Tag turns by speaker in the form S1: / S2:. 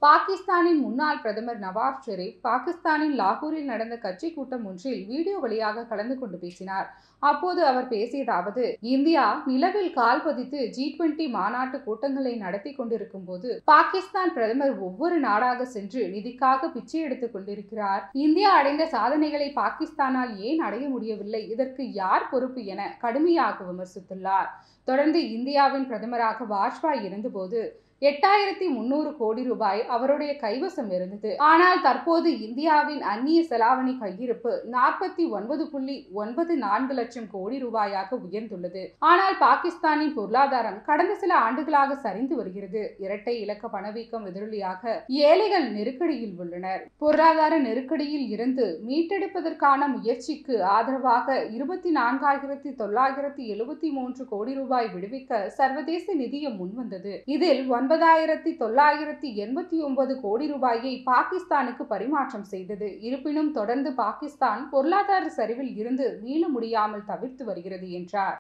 S1: பாகிஸ்தானின் முன்னாள் பிரதமர் நவாஸ் ஷெரீப் பாகிஸ்தானின் லாகூரில் நடந்த கட்சி கூட்டம் ஒன்றில் வீடியோ வழியாக கலந்து கொண்டு பேசினார் அப்போது அவர் பேசியதாவது இந்தியா நிலவில் கால் பதித்து ஜி டுவெண்டி மாநாட்டு கூட்டங்களை நடத்தி கொண்டிருக்கும் போது பாகிஸ்தான் பிரதமர் ஒவ்வொரு நாடாக சென்று நிதிக்காக பிச்சை எடுத்துக் கொண்டிருக்கிறார் இந்தியா அடைந்த சாதனைகளை பாகிஸ்தானால் ஏன் அடைய முடியவில்லை இதற்கு யார் பொறுப்பு என கடுமையாக விமர்சித்துள்ளார் தொடர்ந்து இந்தியாவின் பிரதமராக வாஜ்பாய் இருந்தபோது எட்டாயிரத்தி முன்னூறு கோடி ரூபாய் அவருடைய கைவசம் இருந்தது ஆனால் தற்போது இந்தியாவின் அந்நிய செலாவணி கையிருப்பு நாற்பத்தி ஒன்பது புள்ளி ஒன்பது நான்கு லட்சம் கோடி ரூபாயாக உயர்ந்துள்ளது ஆனால் பாகிஸ்தானின் பொருளாதாரம் கடந்த சில ஆண்டுகளாக சரிந்து வருகிறது இரட்டை இலக்க பணவீக்கம் எதிரொலியாக ஏழைகள் நெருக்கடியில் உள்ளனர் பொருளாதார நெருக்கடியில் இருந்து மீட்டெடுப்பதற்கான முயற்சிக்கு ஆதரவாக இருபத்தி நான்காயிரத்தி தொள்ளாயிரத்தி எழுபத்தி மூன்று கோடி ரூபாய் விடுவிக்க சர்வதேச நிதியம் முன்வந்தது இதில் ஒன்பதாயிரத்தி தொள்ளாயிரத்தி எண்பத்தி ஒன்பது கோடி ரூபாயை பாகிஸ்தானுக்கு பரிமாற்றம் செய்தது இருப்பினும் தொடர்ந்து பாகிஸ்தான் பொருளாதார சரிவில் இருந்து மீள முடியாமல் தவிர்த்து வருகிறது என்றார்